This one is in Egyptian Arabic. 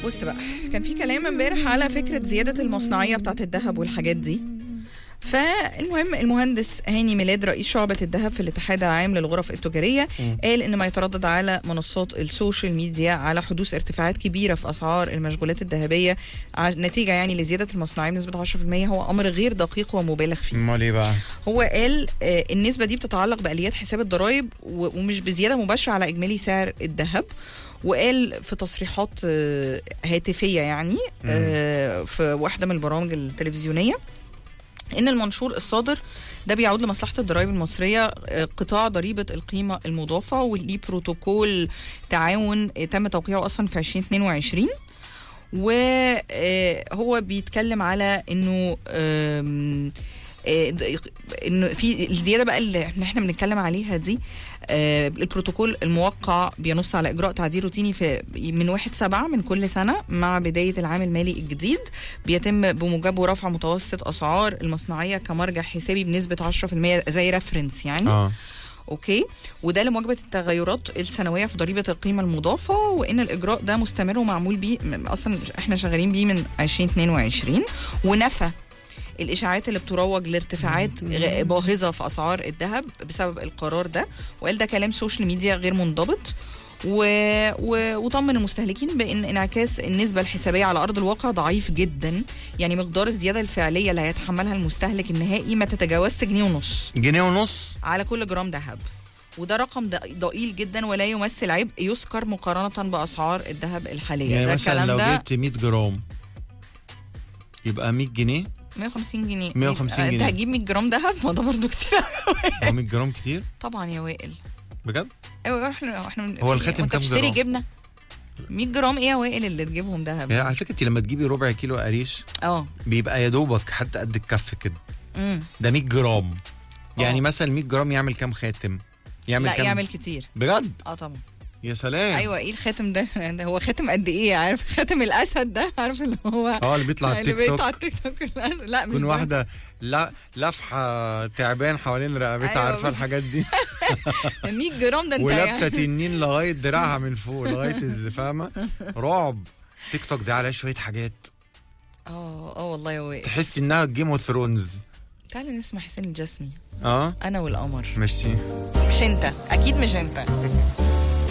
بص بقى كان في كلام امبارح على فكره زياده المصنعيه بتاعت الذهب والحاجات دي فالمهم المهندس هاني ميلاد رئيس شعبة الذهب في الاتحاد العام للغرف التجارية قال إن ما يتردد على منصات السوشيال ميديا على حدوث ارتفاعات كبيرة في أسعار المشغولات الذهبية ع- نتيجة يعني لزيادة المصنعية بنسبة 10% هو أمر غير دقيق ومبالغ فيه امال ايه بقى؟ هو قال آه، النسبة دي بتتعلق بآليات حساب الضرائب و- ومش بزيادة مباشرة على إجمالي سعر الذهب وقال في تصريحات آه، هاتفية يعني آه، في واحدة من البرامج التلفزيونية إن المنشور الصادر ده بيعود لمصلحة الضرائب المصرية آه، قطاع ضريبة القيمة المضافة وليه بروتوكول تعاون آه، تم توقيعه أصلا في 2022 وهو بيتكلم على انه آم، آه، د- انه في الزياده بقى اللي احنا احنا بنتكلم عليها دي آه، البروتوكول الموقع بينص على اجراء تعديل روتيني في من واحد سبعة من كل سنه مع بدايه العام المالي الجديد بيتم بموجبه رفع متوسط اسعار المصنعيه كمرجع حسابي بنسبه 10% زي ريفرنس يعني اه اوكي وده لمواجهه التغيرات السنويه في ضريبه القيمه المضافه وان الاجراء ده مستمر ومعمول بيه م- اصلا احنا شغالين بيه من 2022 ونفى الاشاعات اللي بتروج لارتفاعات غ- باهظه في اسعار الذهب بسبب القرار ده وقال ده كلام سوشيال ميديا غير منضبط و... و... وطمن المستهلكين بان انعكاس النسبه الحسابيه على ارض الواقع ضعيف جدا يعني مقدار الزياده الفعليه اللي هيتحملها المستهلك النهائي ما تتجاوزش جنيه ونص جنيه ونص على كل جرام ذهب وده رقم ض- ضئيل جدا ولا يمثل عبء يذكر مقارنة بأسعار الذهب الحالية يعني ده مثلا الكلام لو ده جبت 100 جرام يبقى 100 جنيه 150 جنيه 150 يبقى جنيه. انت هتجيب 100 جرام ذهب ما ده برضه كتير هو 100 جرام كتير طبعا يا وائل بجد؟ ايوه احنا احنا من- هو الخاتم وانت كام بتشتري جرام؟ جبنة 100 جرام ايه يا وائل اللي تجيبهم ذهب يعني على فكره انت لما تجيبي ربع كيلو قريش اه بيبقى يا دوبك حتى قد الكف كده امم ده 100 جرام يعني آه. مثلا 100 جرام يعمل كام خاتم؟ يعمل لا كام؟ يعمل كتير بجد؟ اه طبعا يا سلام ايوه ايه الخاتم ده ده هو خاتم قد ايه عارف خاتم الاسد ده عارف اللي هو اه اللي بيطلع على اللي التيك بيطلع على توك التيك توك الأسد. لا مش تكون ده. واحده لا لفحه تعبان حوالين رقبتها أيوة عارفه بس- الحاجات دي 100 جرام ده انت ولابسه يعني- تنين لغايه دراعها من فوق لغايه الز- فاهمه رعب تيك توك ده عليه شويه حاجات اه اه والله يا وائل تحس انها جيم اوف ثرونز تعالى نسمع حسين الجسمي اه انا والقمر ميرسي مش انت اكيد مش انت